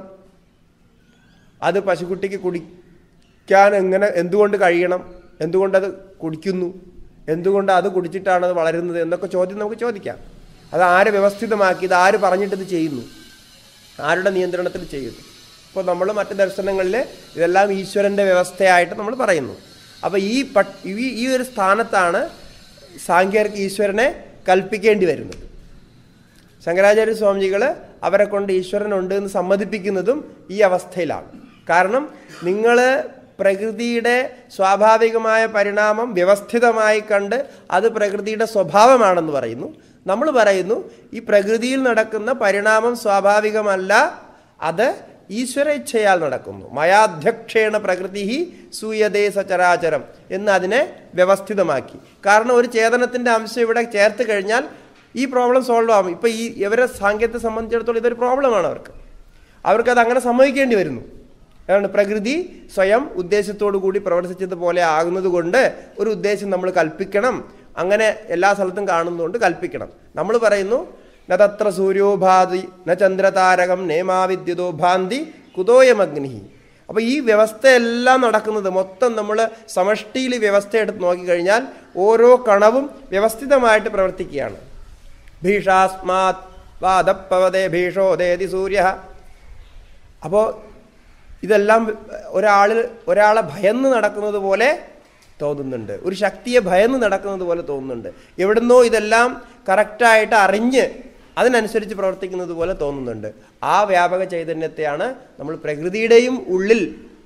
അത് പശുക്കുട്ടിക്ക് കുടിക്കാൻ എങ്ങനെ എന്തുകൊണ്ട് കഴിയണം എന്തുകൊണ്ടത് കുടിക്കുന്നു എന്തുകൊണ്ട് അത് കുടിച്ചിട്ടാണ് അത് വളരുന്നത് എന്നൊക്കെ ചോദ്യം നമുക്ക് ചോദിക്കാം അത് ആര് വ്യവസ്ഥിതമാക്കി ഇത് ആര് പറഞ്ഞിട്ട് ഇത് ചെയ്യുന്നു ആരുടെ നിയന്ത്രണത്തിൽ ചെയ്യുന്നു ഇപ്പോൾ നമ്മൾ മറ്റ് ദർശനങ്ങളിൽ ഇതെല്ലാം ഈശ്വരൻ്റെ വ്യവസ്ഥയായിട്ട് നമ്മൾ പറയുന്നു അപ്പോൾ ഈ പട്ട് ഈ ഈ ഒരു സ്ഥാനത്താണ് സാങ്കേർക്ക് ഈശ്വരനെ കൽപ്പിക്കേണ്ടി വരുന്നത് ശങ്കരാചാര്യ സ്വാമിജികൾ അവരെ കൊണ്ട് ഈശ്വരനുണ്ട് എന്ന് സമ്മതിപ്പിക്കുന്നതും ഈ അവസ്ഥയിലാണ് കാരണം നിങ്ങൾ പ്രകൃതിയുടെ സ്വാഭാവികമായ പരിണാമം വ്യവസ്ഥിതമായി കണ്ട് അത് പ്രകൃതിയുടെ സ്വഭാവമാണെന്ന് പറയുന്നു നമ്മൾ പറയുന്നു ഈ പ്രകൃതിയിൽ നടക്കുന്ന പരിണാമം സ്വാഭാവികമല്ല അത് ഈശ്വര ഇച്ഛയാൽ നടക്കുന്നു മയാധ്യക്ഷേണ പ്രകൃതി സൂയതേ സചരാചരം എന്ന് അതിനെ വ്യവസ്ഥിതമാക്കി കാരണം ഒരു ചേതനത്തിൻ്റെ അംശം ഇവിടെ ചേർത്ത് കഴിഞ്ഞാൽ ഈ പ്രോബ്ലം സോൾവ് ആകും ഇപ്പോൾ ഈ ഇവരെ സാങ്കേതികത്തെ സംബന്ധിച്ചിടത്തോളം ഇതൊരു പ്രോബ്ലമാണ് അവർക്ക് അവർക്കത് അങ്ങനെ സംഭവിക്കേണ്ടി വരുന്നു അതാണ് പ്രകൃതി സ്വയം ഉദ്ദേശത്തോടു കൂടി പ്രവർത്തിച്ചതുപോലെ ആകുന്നത് കൊണ്ട് ഒരു ഉദ്ദേശം നമ്മൾ കൽപ്പിക്കണം അങ്ങനെ എല്ലാ സ്ഥലത്തും കാണുന്നതുകൊണ്ട് കൽപ്പിക്കണം നമ്മൾ പറയുന്നു ന തത്ര സൂര്യോഭാതി ന ചന്ദ്രതാരകം നേമാവിദ്യുതോ ഭാന്തി കുതോയമഗ്നി അപ്പോൾ ഈ വ്യവസ്ഥയെല്ലാം നടക്കുന്നത് മൊത്തം നമ്മൾ സമഷ്ടിയിൽ വ്യവസ്ഥ എടുത്ത് നോക്കിക്കഴിഞ്ഞാൽ ഓരോ കണവും വ്യവസ്ഥിതമായിട്ട് പ്രവർത്തിക്കുകയാണ് ഭീഷാസ്മാത് വാദപ്പവതേ ഭീഷോദേതി സൂര്യ അപ്പോൾ ഇതെല്ലാം ഒരാളിൽ ഒരാളെ ഭയന്ന് നടക്കുന്നത് പോലെ തോന്നുന്നുണ്ട് ഒരു ശക്തിയെ ഭയന്ന് നടക്കുന്നത് പോലെ തോന്നുന്നുണ്ട് എവിടുന്നോ ഇതെല്ലാം കറക്റ്റായിട്ട് അറിഞ്ഞ് അതിനനുസരിച്ച് പ്രവർത്തിക്കുന്നത് പോലെ തോന്നുന്നുണ്ട് ആ വ്യാപക ചൈതന്യത്തെയാണ് നമ്മൾ പ്രകൃതിയുടെയും ഉള്ളിൽ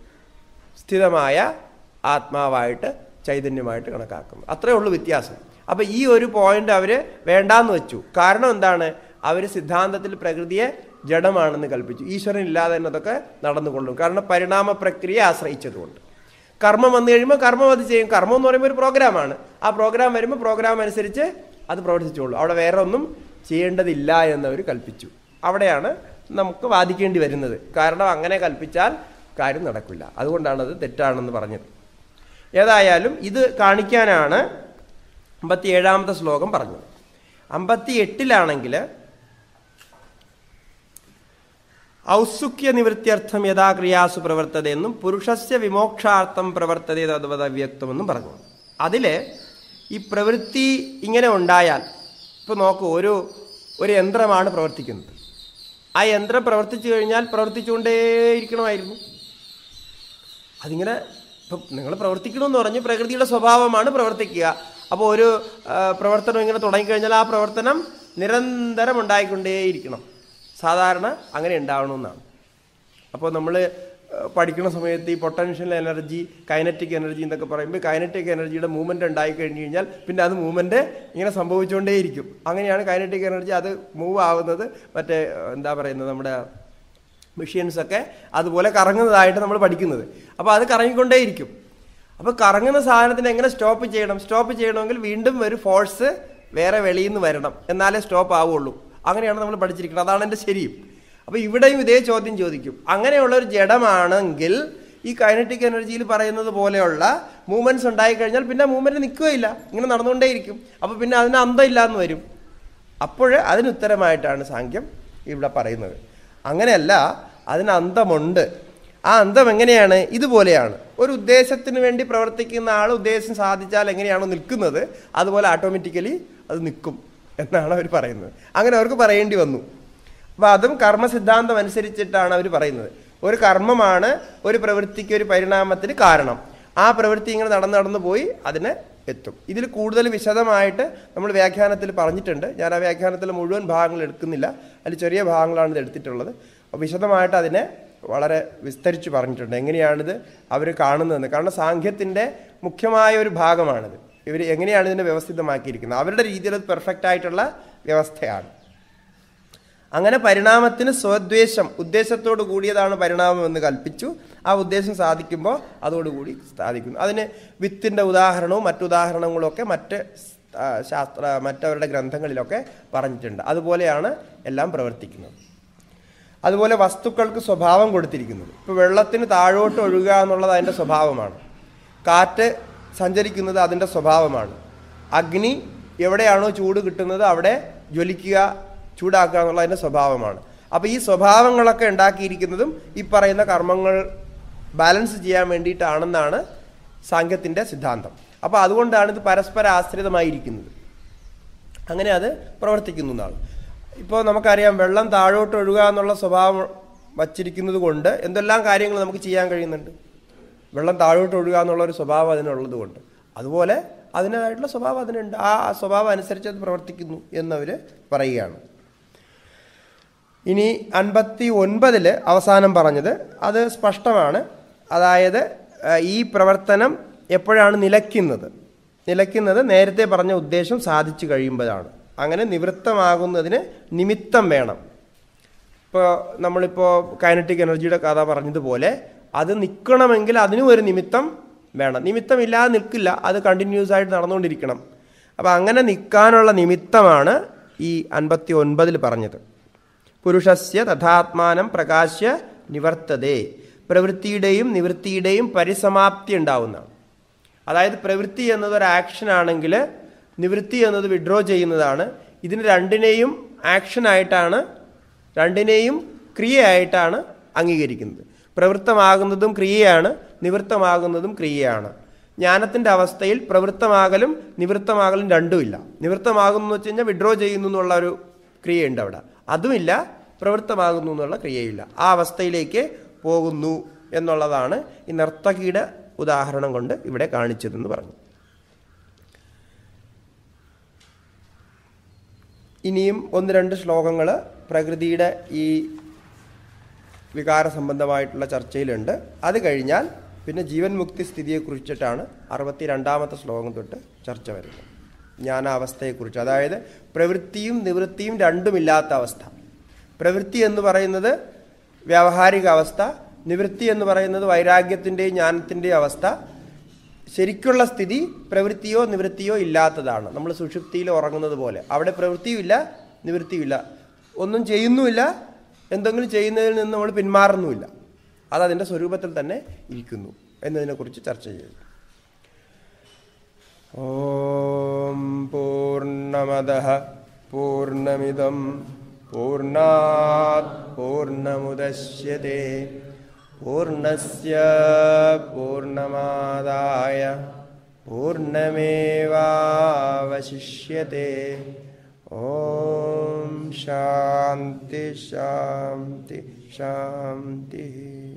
സ്ഥിതമായ ആത്മാവായിട്ട് ചൈതന്യമായിട്ട് കണക്കാക്കുന്നത് അത്രേ ഉള്ളൂ വ്യത്യാസം അപ്പോൾ ഈ ഒരു പോയിന്റ് അവർ വേണ്ടാന്ന് വെച്ചു കാരണം എന്താണ് അവർ സിദ്ധാന്തത്തിൽ പ്രകൃതിയെ ജഡമാണെന്ന് കൽപ്പിച്ചു ഈശ്വരൻ ഇല്ലാതെ തന്നെ അതൊക്കെ നടന്നുകൊള്ളും കാരണം പരിണാമ പ്രക്രിയയെ ആശ്രയിച്ചതുകൊണ്ട് കർമ്മം വന്നു കഴിയുമ്പോൾ കർമ്മം അത് ചെയ്യും കർമ്മം എന്ന് പറയുമ്പോൾ ഒരു പ്രോഗ്രാമാണ് ആ പ്രോഗ്രാം വരുമ്പോൾ പ്രോഗ്രാം അനുസരിച്ച് അത് പ്രവർത്തിച്ചോളൂ അവിടെ വേറെ ഒന്നും ചെയ്യേണ്ടതില്ല എന്നവർ കൽപ്പിച്ചു അവിടെയാണ് നമുക്ക് വാദിക്കേണ്ടി വരുന്നത് കാരണം അങ്ങനെ കൽപ്പിച്ചാൽ കാര്യം നടക്കില്ല അതുകൊണ്ടാണ് അത് തെറ്റാണെന്ന് പറഞ്ഞത് ഏതായാലും ഇത് കാണിക്കാനാണ് അമ്പത്തി ഏഴാമത്തെ ശ്ലോകം പറഞ്ഞത് അമ്പത്തി എട്ടിലാണെങ്കിൽ ഔത്സുക്യ നിവൃത്തിയർത്ഥം യഥാ ക്രിയാസു പ്രവർത്തതയെന്നും പുരുഷസ്യ വിമോക്ഷാർത്ഥം പ്രവർത്തതേ തദ്വത അവ്യക്തമെന്നും പറഞ്ഞു അതിൽ ഈ പ്രവൃത്തി ഇങ്ങനെ ഉണ്ടായാൽ ഇപ്പോൾ നോക്കൂ ഒരു ഒരു യന്ത്രമാണ് പ്രവർത്തിക്കുന്നത് ആ യന്ത്രം പ്രവർത്തിച്ചു കഴിഞ്ഞാൽ പ്രവർത്തിച്ചുകൊണ്ടേയിരിക്കണമായിരുന്നു അതിങ്ങനെ ഇപ്പം നിങ്ങൾ പ്രവർത്തിക്കണമെന്ന് പറഞ്ഞു പ്രകൃതിയുടെ സ്വഭാവമാണ് പ്രവർത്തിക്കുക അപ്പോൾ ഒരു ആ, പ്രവർത്തനം ഇങ്ങനെ തുടങ്ങിക്കഴിഞ്ഞാൽ ആ പ്രവർത്തനം നിരന്തരം ഉണ്ടായിക്കൊണ്ടേയിരിക്കണം സാധാരണ അങ്ങനെ ഉണ്ടാവണമെന്നാണ് അപ്പോൾ നമ്മൾ പഠിക്കുന്ന സമയത്ത് ഈ പൊട്ടൻഷ്യൽ എനർജി കൈനറ്റിക് എനർജി എന്നൊക്കെ പറയുമ്പോൾ കൈനറ്റിക് എനർജിയുടെ മൂവ്മെൻ്റ് ഉണ്ടായി കഴിഞ്ഞ് കഴിഞ്ഞാൽ പിന്നെ അത് മൂവ്മെൻറ്റ് ഇങ്ങനെ സംഭവിച്ചുകൊണ്ടേയിരിക്കും അങ്ങനെയാണ് കൈനറ്റിക് എനർജി അത് മൂവ് ആവുന്നത് മറ്റേ എന്താ പറയുന്നത് നമ്മുടെ മെഷീൻസൊക്കെ അതുപോലെ കറങ്ങുന്നതായിട്ട് നമ്മൾ പഠിക്കുന്നത് അപ്പോൾ അത് കറങ്ങിക്കൊണ്ടേയിരിക്കും അപ്പോൾ കറങ്ങുന്ന സാധനത്തിന് എങ്ങനെ സ്റ്റോപ്പ് ചെയ്യണം സ്റ്റോപ്പ് ചെയ്യണമെങ്കിൽ വീണ്ടും ഒരു ഫോഴ്സ് വേറെ വെളിയിൽ നിന്ന് വരണം എന്നാലേ സ്റ്റോപ്പ് ആവുള്ളൂ അങ്ങനെയാണ് നമ്മൾ പഠിച്ചിരിക്കുന്നത് അതാണ് എൻ്റെ ശരിയും അപ്പോൾ ഇവിടെയും ഇതേ ചോദ്യം ചോദിക്കും അങ്ങനെയുള്ള ഒരു ജഡമാണെങ്കിൽ ഈ കൈനറ്റിക് എനർജിയിൽ പറയുന്നത് പോലെയുള്ള മൂവ്മെൻറ്റ്സ് ഉണ്ടായിക്കഴിഞ്ഞാൽ പിന്നെ മൂവ്മെൻറ്റ് നിൽക്കുകയില്ല ഇങ്ങനെ നടന്നുകൊണ്ടേയിരിക്കും അപ്പോൾ പിന്നെ അതിന് അന്തമില്ല എന്ന് വരും അപ്പോൾ അതിന് ഉത്തരമായിട്ടാണ് സാങ്ക്യം ഇവിടെ പറയുന്നത് അങ്ങനെയല്ല അതിന് അന്തമുണ്ട് ആ അന്തം എങ്ങനെയാണ് ഇതുപോലെയാണ് ഒരു ഉദ്ദേശത്തിന് വേണ്ടി പ്രവർത്തിക്കുന്ന ആൾ ഉദ്ദേശം സാധിച്ചാൽ എങ്ങനെയാണോ നിൽക്കുന്നത് അതുപോലെ ഓട്ടോമാറ്റിക്കലി അത് നിൽക്കും എന്നാണ് അവർ പറയുന്നത് അങ്ങനെ അവർക്ക് പറയേണ്ടി വന്നു അപ്പോൾ അതും കർമ്മസിദ്ധാന്തം അനുസരിച്ചിട്ടാണ് അവർ പറയുന്നത് ഒരു കർമ്മമാണ് ഒരു പ്രവൃത്തിക്ക് ഒരു പരിണാമത്തിന് കാരണം ആ പ്രവൃത്തി ഇങ്ങനെ നടന്ന് നടന്ന് പോയി അതിന് എത്തും ഇതിൽ കൂടുതൽ വിശദമായിട്ട് നമ്മൾ വ്യാഖ്യാനത്തിൽ പറഞ്ഞിട്ടുണ്ട് ഞാൻ ആ വ്യാഖ്യാനത്തിൽ മുഴുവൻ ഭാഗങ്ങൾ എടുക്കുന്നില്ല അതിൽ ചെറിയ ഭാഗങ്ങളാണ് ഇത് എടുത്തിട്ടുള്ളത് അപ്പോൾ വിശദമായിട്ട് അതിനെ വളരെ വിസ്തരിച്ച് പറഞ്ഞിട്ടുണ്ട് എങ്ങനെയാണിത് അവർ കാണുന്നതെന്ന് കാരണം സാഖ്യത്തിൻ്റെ മുഖ്യമായ ഒരു ഭാഗമാണിത് ഇവർ എങ്ങനെയാണ് ഇതിനെ വ്യവസ്ഥിതമാക്കിയിരിക്കുന്നത് അവരുടെ രീതിയിൽ അത് പെർഫെക്റ്റ് ആയിട്ടുള്ള വ്യവസ്ഥയാണ് അങ്ങനെ പരിണാമത്തിന് സ്വദ്വേഷം ഉദ്ദേശത്തോട് കൂടിയതാണ് പരിണാമം എന്ന് കൽപ്പിച്ചു ആ ഉദ്ദേശം സാധിക്കുമ്പോൾ അതോടുകൂടി സാധിക്കുന്നു അതിന് വിത്തിൻ്റെ ഉദാഹരണവും മറ്റുദാഹരണങ്ങളും ഒക്കെ മറ്റ് ആ, ശാസ്ത്ര മറ്റവരുടെ ഗ്രന്ഥങ്ങളിലൊക്കെ പറഞ്ഞിട്ടുണ്ട് അതുപോലെയാണ് എല്ലാം പ്രവർത്തിക്കുന്നത് അതുപോലെ വസ്തുക്കൾക്ക് സ്വഭാവം കൊടുത്തിരിക്കുന്നത് ഇപ്പോൾ വെള്ളത്തിന് താഴോട്ട് ഒഴുകുക എന്നുള്ളത് അതിൻ്റെ സ്വഭാവമാണ് കാറ്റ് സഞ്ചരിക്കുന്നത് അതിൻ്റെ സ്വഭാവമാണ് അഗ്നി എവിടെയാണോ ചൂട് കിട്ടുന്നത് അവിടെ ജ്വലിക്കുക ചൂടാക്കുക എന്നുള്ള അതിൻ്റെ സ്വഭാവമാണ് അപ്പോൾ ഈ സ്വഭാവങ്ങളൊക്കെ ഉണ്ടാക്കിയിരിക്കുന്നതും ഈ പറയുന്ന കർമ്മങ്ങൾ ബാലൻസ് ചെയ്യാൻ വേണ്ടിയിട്ടാണെന്നാണ് സാങ്ക്യത്തിൻ്റെ സിദ്ധാന്തം അപ്പോൾ അതുകൊണ്ടാണ് ഇത് പരസ്പര ആശ്രിതമായിരിക്കുന്നത് അങ്ങനെ അത് പ്രവർത്തിക്കുന്നു എന്നാണ് ഇപ്പോൾ നമുക്കറിയാം വെള്ളം താഴോട്ട് ഒഴുകുക എന്നുള്ള സ്വഭാവം വച്ചിരിക്കുന്നത് കൊണ്ട് എന്തെല്ലാം കാര്യങ്ങൾ നമുക്ക് ചെയ്യാൻ കഴിയുന്നുണ്ട് വെള്ളം താഴോട്ട് ഒഴുകുക എന്നുള്ള ഒരു സ്വഭാവം അതിനുള്ളത് കൊണ്ട് അതുപോലെ അതിനായിട്ടുള്ള സ്വഭാവം അതിനുണ്ട് ആ ആ സ്വഭാവം അനുസരിച്ച് അത് പ്രവർത്തിക്കുന്നു എന്നവർ പറയുകയാണ് ഇനി അൻപത്തി ഒൻപതില് അവസാനം പറഞ്ഞത് അത് സ്പഷ്ടമാണ് അതായത് ആ, ഈ പ്രവർത്തനം എപ്പോഴാണ് നിലയ്ക്കുന്നത് നിലയ്ക്കുന്നത് നേരത്തെ പറഞ്ഞ ഉദ്ദേശം സാധിച്ചു കഴിയുമ്പോഴാണ് അങ്ങനെ നിവൃത്തമാകുന്നതിന് നിമിത്തം വേണം ഇപ്പോൾ നമ്മളിപ്പോൾ കൈനറ്റിക് എനർജിയുടെ കഥ പറഞ്ഞതുപോലെ അത് നിൽക്കണമെങ്കിൽ അതിനും ഒരു നിമിത്തം വേണം നിമിത്തമില്ലാതെ നിൽക്കില്ല അത് കണ്ടിന്യൂസ് ആയിട്ട് നടന്നുകൊണ്ടിരിക്കണം അപ്പോൾ അങ്ങനെ നിൽക്കാനുള്ള നിമിത്തമാണ് ഈ അൻപത്തി ഒൻപതിൽ പറഞ്ഞത് പുരുഷസ്യ തഥാത്മാനം പ്രകാശ്യ നിവർത്തതേ പ്രവൃത്തിയുടെയും നിവൃത്തിയുടെയും പരിസമാപ്തി ഉണ്ടാവുന്നതാണ് അതായത് പ്രവൃത്തി എന്നത് ഒരു ആക്ഷൻ ആണെങ്കിൽ നിവൃത്തി എന്നത് വിഡ്രോ ചെയ്യുന്നതാണ് ഇതിന് രണ്ടിനെയും ആക്ഷനായിട്ടാണ് രണ്ടിനെയും ക്രിയയായിട്ടാണ് അംഗീകരിക്കുന്നത് പ്രവൃത്തമാകുന്നതും ക്രിയയാണ് നിവൃത്തമാകുന്നതും ക്രിയയാണ് ജ്ഞാനത്തിൻ്റെ അവസ്ഥയിൽ പ്രവൃത്തമാകലും നിവൃത്തമാകലും രണ്ടുമില്ല നിവൃത്തമാകുന്നു എന്ന് വെച്ച് കഴിഞ്ഞാൽ വിഡ്രോ ചെയ്യുന്നു എന്നുള്ള ഒരു ക്രിയയുണ്ട് അവിടെ അതുമില്ല പ്രവൃത്തമാകുന്നു എന്നുള്ള ക്രിയയില്ല ആ അവസ്ഥയിലേക്ക് പോകുന്നു എന്നുള്ളതാണ് ഈ നർത്തകിയുടെ ഉദാഹരണം കൊണ്ട് ഇവിടെ കാണിച്ചതെന്ന് പറഞ്ഞു ഇനിയും ഒന്ന് രണ്ട് ശ്ലോകങ്ങൾ പ്രകൃതിയുടെ ഈ വികാര സംബന്ധമായിട്ടുള്ള ചർച്ചയിലുണ്ട് അത് കഴിഞ്ഞാൽ പിന്നെ ജീവൻ മുക്തി സ്ഥിതിയെക്കുറിച്ചിട്ടാണ് അറുപത്തി രണ്ടാമത്തെ ശ്ലോകം തൊട്ട് ചർച്ച വരുന്നത് ജ്ഞാനാവസ്ഥയെക്കുറിച്ച് അതായത് പ്രവൃത്തിയും നിവൃത്തിയും രണ്ടുമില്ലാത്ത അവസ്ഥ പ്രവൃത്തി എന്ന് പറയുന്നത് വ്യാവഹാരിക അവസ്ഥ നിവൃത്തി എന്ന് പറയുന്നത് വൈരാഗ്യത്തിൻ്റെയും ജ്ഞാനത്തിൻ്റെയും അവസ്ഥ ശരിക്കുള്ള സ്ഥിതി പ്രവൃത്തിയോ നിവൃത്തിയോ ഇല്ലാത്തതാണ് നമ്മൾ സുഷുപ്തിയിൽ ഉറങ്ങുന്നത് പോലെ അവിടെ പ്രവൃത്തിയും ഇല്ല നിവൃത്തിയും ഇല്ല ഒന്നും ചെയ്യുന്നുമില്ല എന്തെങ്കിലും ചെയ്യുന്നതിൽ നിന്ന് നമ്മൾ പിന്മാറുന്നുമില്ല അത് അതിൻ്റെ സ്വരൂപത്തിൽ തന്നെ ഇരിക്കുന്നു എന്നതിനെക്കുറിച്ച് ചർച്ച ചെയ്തു ഓം പൂർണ്ണമദ പൂർണ്ണമിദം പൂർണ്ണാത് പൂർണ്ണമുദശ്യത്തെ പൂർണ്ണസ്യ പൂർണ്ണമാദായ പൂർണ്ണമേവാവശിഷ്യത്തെ ഓം ശാന്തി ശാന്തി ശാന്തി